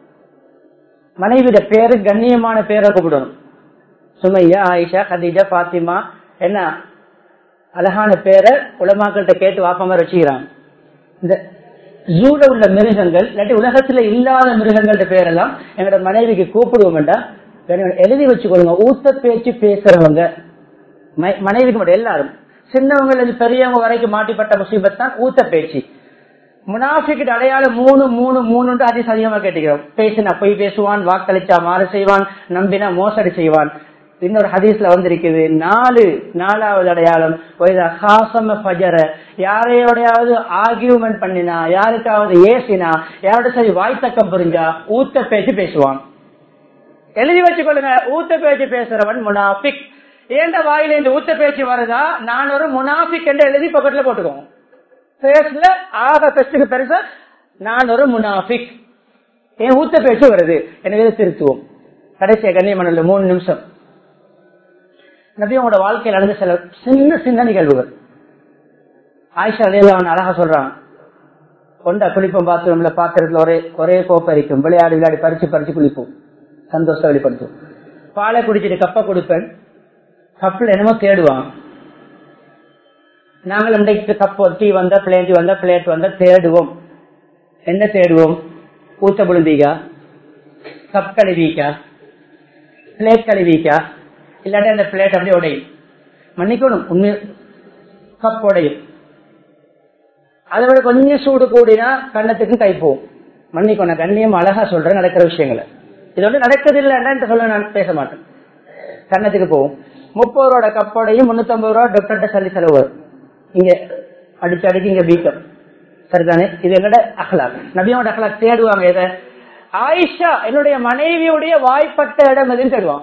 A: மனைவிட பேரு கண்ணியமான பேரை கூப்பிடணும் சுமையா ஆயிஷா கதீஜா பாத்திமா என்ன அழகான பேரை உலமாக்கள்கிட்ட கேட்டு வாப்பமா வச்சுக்கிறாங்க இந்த ஜூல உள்ள மிருகங்கள் இல்லாட்டி உலகத்துல இல்லாத மிருகங்கள்ட்ட பேரெல்லாம் எங்களோட மனைவிக்கு கூப்பிடுவோம்டா எழுதி வச்சுக்கொள்ளுங்க ஊத்த பேச்சு பேசுறவங்க மனைவிக்கு மட்டும் எல்லாரும் சின்னவங்க இருந்து பெரியவங்க வரைக்கும் மாட்டிப்பட்ட முசீபத் தான் ஊத்த பேச்சு முனாஃபிக்கிட்ட அடையாளம் மூணு மூணு மூணு அதிக அதிகமா கேட்டுக்கிறோம் பேசினா பொய் பேசுவான் வாக்களிச்சா மாறு செய்வான் நம்பினா மோசடி செய்வான் இன்னொரு ஹதீஸ்ல வந்திருக்குது நாலு நாலாவது அடையாளம் பஜர யாரையோடையாவது ஆர்கியூமெண்ட் பண்ணினா யாருக்காவது ஏசினா யாரோட சரி வாய்த்தக்கம் புரிஞ்சா ஊத்த பேச்சு பேசுவான் எழுதி வச்சுக்கொள்ளுங்க ஊத்த பேச்சு பேசுறவன் முனாஃபிக் ஏண்ட வாயில இந்த ஊத்த பேச்சு வருதா நான் ஒரு முனாஃபிக் என்று எழுதி பக்கத்துல போட்டுக்கோங்க பேஸ்ல ஆக பெஸ்டுக்கு பெருசா நான் ஒரு முனாஃபிக் என் ஊத்த பேச்சு வருது எனவே திருத்துவோம் கடைசிய கண்ணியமனல்ல மூணு நிமிஷம் நபியோட வாழ்க்கையில் நடந்த சில சின்ன சின்ன நிகழ்வுகள் ஆயிஷா அலையெல்லாம் அழகா சொல்றான் கொண்ட குளிப்போம் பாத்ரூம்ல பாத்திரத்துல ஒரே ஒரே கோப்பரிக்கும் விளையாடி விளையாடி பறிச்சு பறிச்சு குளிப்போம் சந்தோஷம் வெளிப்படுத்தும் பாலை குடிச்சிட்டு கப்ப கொடுப்பேன் கப்பில் என்னமோ தேடுவான் நாங்கள் இன்றைக்கு கப் டீ வந்தா பிளேட் வந்தா பிளேட் வந்தா தேடுவோம் என்ன தேடுவோம் ஊத்த புழுந்தீகா கப் கழுவிக்கா பிளேட் கழுவிக்கா இல்லாட்டி அந்த பிளேட் அப்படியே உடையும் மன்னிக்கணும் உண்மை கப் உடையும் அதை விட கொஞ்சம் சூடு கூடினா கண்ணத்துக்கும் கை போகும் மன்னிக்கணும் கண்ணியம் அழகா சொல்றேன் நடக்கிற விஷயங்களை இது வந்து நடக்குது இல்லைன்னா சொல்ல நான் பேச மாட்டேன் கண்ணத்துக்கு போகும் முப்பது ரூபாயோட கப்போடையும் முன்னூத்தி ஐம்பது ரூபா டாக்டர்கிட்ட சல்லி செலவு வரும் இங்க அடிச்சு அடிச்சு இங்க வீக்கம் சரிதானே இது என்னோட அகலாக் நபியோட அகலாக் தேடுவாங்க எதை ஆயிஷா என்னுடைய மனைவியுடைய வாய்ப்பட்ட இடம் எதுன்னு தேடுவான்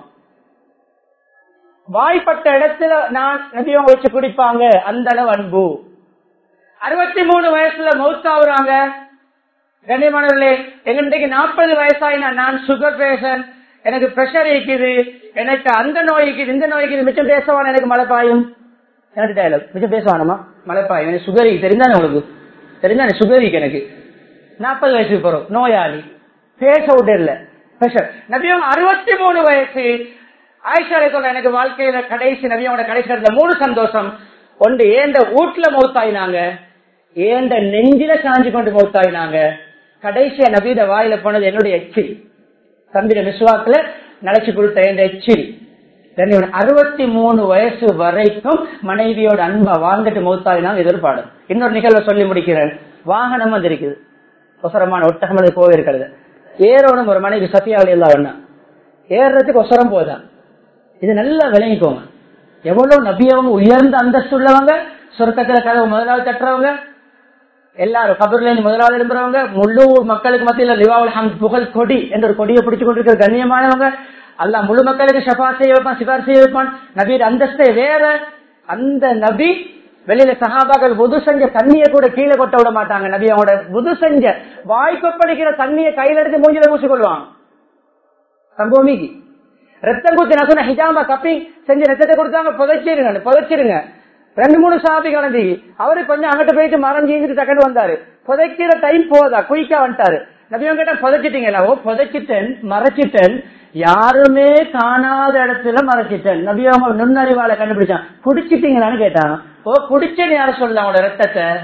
A: வாய்ப்பட்ட இடத்துல நான் நபியவங்க வச்சு குடிப்பாங்க அந்த அளவு அன்பு அறுபத்தி மூணு வயசுல மவுத்தாவுறாங்க கண்ணியமானவர்களே எங்கிட்ட நாற்பது வயசாயினா நான் சுகர் பேஷன் எனக்கு பிரஷர் இருக்குது எனக்கு அந்த நோய் இருக்குது இந்த நோய் இருக்குது மிச்சம் பேசவான எனக்கு மழை பாயும் எனக்கு டயலாக் மிச்சம் பேசுவானமா மழை பாயும் எனக்கு சுகரி தெரிந்தானே உங்களுக்கு தெரிந்தானே சுகரிக்கு எனக்கு நாற்பது வயசுக்கு போறோம் நோயாளி பேச விட்டு இல்ல பிரஷர் நபியம் அறுபத்தி மூணு வயசு ஆயிஷா சொல்ற எனக்கு வாழ்க்கையில கடைசி நபியோட கடைசி இடத்துல மூணு சந்தோஷம் ஒன்று ஏண்ட வீட்டுல மௌத்தாயினாங்க ஏண்ட நெஞ்சில சாஞ்சு கொண்டு மௌத்தாயினாங்க கடைசியா நபீத வாயில போனது என்னுடைய எச்சில் தம்பிட மிஸ்வாக்குல நினைச்சு கொடுத்த என் எச்சில் அறுபத்தி மூணு வயசு வரைக்கும் மனைவியோட அன்பா வாழ்ந்துட்டு மௌத்தாயினாங்க எதிர்பாடும் இன்னொரு நிகழ்வை சொல்லி முடிக்கிறேன் வாகனம் வந்திருக்குது ஒசரமான ஒட்டகமலை போயிருக்கிறது ஏறோடும் ஒரு மனைவி சத்தியாவளி எல்லாம் ஒண்ணா ஏறுறதுக்கு ஒசரம் போதான் இது நல்லா விளங்கிக்கோங்க எவ்வளவு நபியவங்க உயர்ந்த அந்தஸ்து உள்ளவங்க சொர்க்கத்துல கதவு முதலாவது தட்டுறவங்க எல்லாரும் கபர்ல இருந்து முதலாவது எழும்புறவங்க முழு மக்களுக்கு மத்தியில லிவாவுல் ஹம்த் புகழ் கொடி என்ற ஒரு கொடியை பிடிச்சு கொண்டிருக்கிற கண்ணியமானவங்க அல்ல முழு மக்களுக்கு ஷபா செய்ய வைப்பான் சிபார் செய்ய வைப்பான் நபியோட அந்தஸ்தே வேற அந்த நபி வெளியில சகாபாக்கள் புது செஞ்ச தண்ணியை கூட கீழே கொட்ட விட மாட்டாங்க நபி அவங்களோட புது செஞ்ச வாய்க்கப்படுகிற தண்ணியை கையில எடுத்து மூஞ்சில பூசிக்கொள்வாங்க சம்பவமிக்கு ரத்தம் குத்தி நான் சொன்ன ஹிஜாமா கப்பி செஞ்சு ரத்தத்தை கொடுத்தாங்க புதைச்சிருங்க புதைச்சிருங்க ரெண்டு மூணு சாபி கலந்து அவரு கொஞ்சம் அங்கிட்ட போயிட்டு மரம் செஞ்சுட்டு டக்குன்னு வந்தாரு புதைக்கிற டைம் போதா குயிக்கா வந்துட்டாரு நபியம் கேட்டா புதைச்சிட்டீங்களா ஓ புதைச்சிட்டேன் மறைச்சிட்டேன் யாருமே காணாத இடத்துல மறைச்சிட்டேன் நபியவங்க நுண்ணறிவால கண்டுபிடிச்சான் குடிச்சிட்டீங்களான்னு கேட்டான் ஓ குடிச்சேன்னு யாரும் சொல்லலாம் அவங்களோட ரத்தத்தை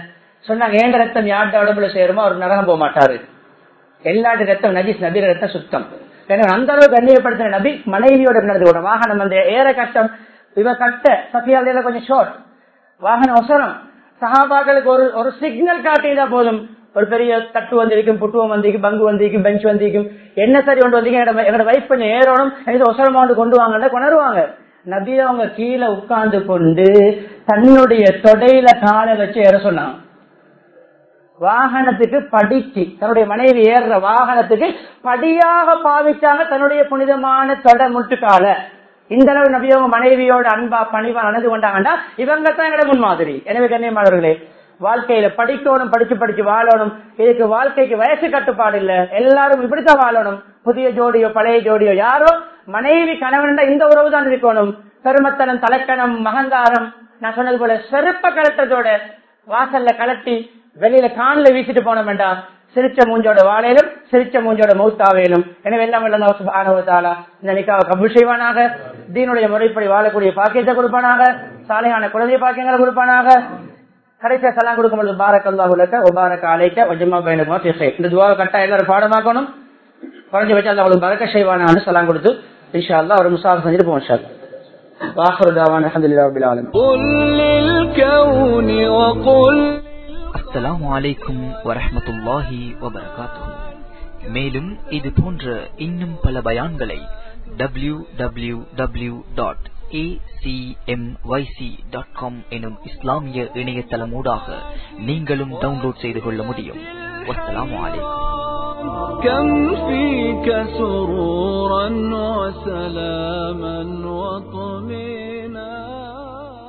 A: சொன்னாங்க ஏண்ட ரத்தம் யார்ட உடம்புல சேருமோ அவர் நரகம் போக மாட்டாரு எல்லாருடைய ரத்தம் நஜீஸ் நபி ரத்தம் சுத்தம் எனவே அந்த அளவு கண்ணியப்படுத்தின நபி மனைவியோட நடந்து கூட வாகனம் அந்த ஏற கட்டம் இவ கட்ட சஃபியாதையில கொஞ்சம் ஷோர்ட் வாகனம் அவசரம் சஹாபாக்களுக்கு ஒரு ஒரு சிக்னல் காட்டியதா போதும் ஒரு பெரிய தட்டு வந்திருக்கும் புட்டுவம் வந்திருக்கும் பங்கு வந்திருக்கும் பெஞ்ச் வந்திருக்கும் என்ன சரி கொண்டு வந்தீங்க எங்களோட- எங்களோட வைஃப் கொஞ்சம் ஏறணும் எனக்கு அவசரமா கொண்டு கொண்டு வாங்க கொணருவாங்க நபி அவங்க கீழே உட்கார்ந்து கொண்டு தன்னுடைய தொடையில காலை வச்சு ஏற சொன்னாங்க வாகனத்துக்கு படிச்சு தன்னுடைய மனைவி ஏறுற வாகனத்துக்கு படியாக பாவிச்சாங்க தன்னுடைய புனிதமான தொட முட்டுக்கால இந்த அளவு நபியவங்க மனைவியோட அன்பா பணிவா நடந்து கொண்டாங்கன்னா இவங்க தான் எங்களோட முன்மாதிரி எனவே கண்ணியமானவர்களே வாழ்க்கையில படிக்கணும் படிச்சு படிச்சு வாழணும் இதுக்கு வாழ்க்கைக்கு வயசு கட்டுப்பாடு இல்ல எல்லாரும் இப்படித்தான் வாழணும் புதிய ஜோடியோ பழைய ஜோடியோ யாரோ மனைவி கணவன் இந்த உறவு தான் இருக்கணும் பெருமத்தனம் தலக்கணம் மகந்தாரம் நான் சொன்னது போல செருப்ப கலட்டத்தோட வாசல்ல கலட்டி வெளியில காணல வீசிட்டு போன வேண்டாம் சிரிச்ச மூஞ்சோட வாழையிலும் சிரிச்ச மூஞ்சோட மௌத்தாவையிலும் எனவே எல்லாம் வல்ல அல்லாஹ் சுப்ஹானஹு வ தஆலா இந்த நிக்காவை கபூல் செய்வானாக தீனுடைய முறைப்படி வாழக்கூடிய பாக்கியத்தை கொடுப்பானாக சாலையான குழந்தை பாக்கியங்களை கொடுப்பானாக கடைசியா சலாம் கொடுக்கும் பொழுது பாரக் அல்லாஹு லக்க வ பாரக் அலைக்க வஜ்மா பைனகுமா ஃபீ கைர் இந்த துஆவை கட்டா எல்லாரும் பாடமாக்கணும் குறைஞ்ச வச்சு அல்லாஹ் உங்களுக்கு பரக்க செய்வானான்னு சலாம் கொடுத்து இன்ஷா அல்லாஹ் ஒரு முசாஃபா செஞ்சுட்டு போவோம் இன்ஷா அல்லாஹ் واخر دعوانا الحمد لله رب العالمين
B: قل للكون وقل
C: அஸ்ஸலாமு அலைக்கும் வரஹ்மத்துல்லாஹி வபரகாத்துஹு மேலும் இது போன்ற இன்னும் பல பயான்களை W W W dot dot com எனும் இஸ்லாமிய இணையதளமூடாக நீங்களும் டவுன்லோட் செய்து கொள்ள முடியும் வஸ்ஸலாமு அலைக்கும்
B: كم فيك سرورا وسلاما وطمئنا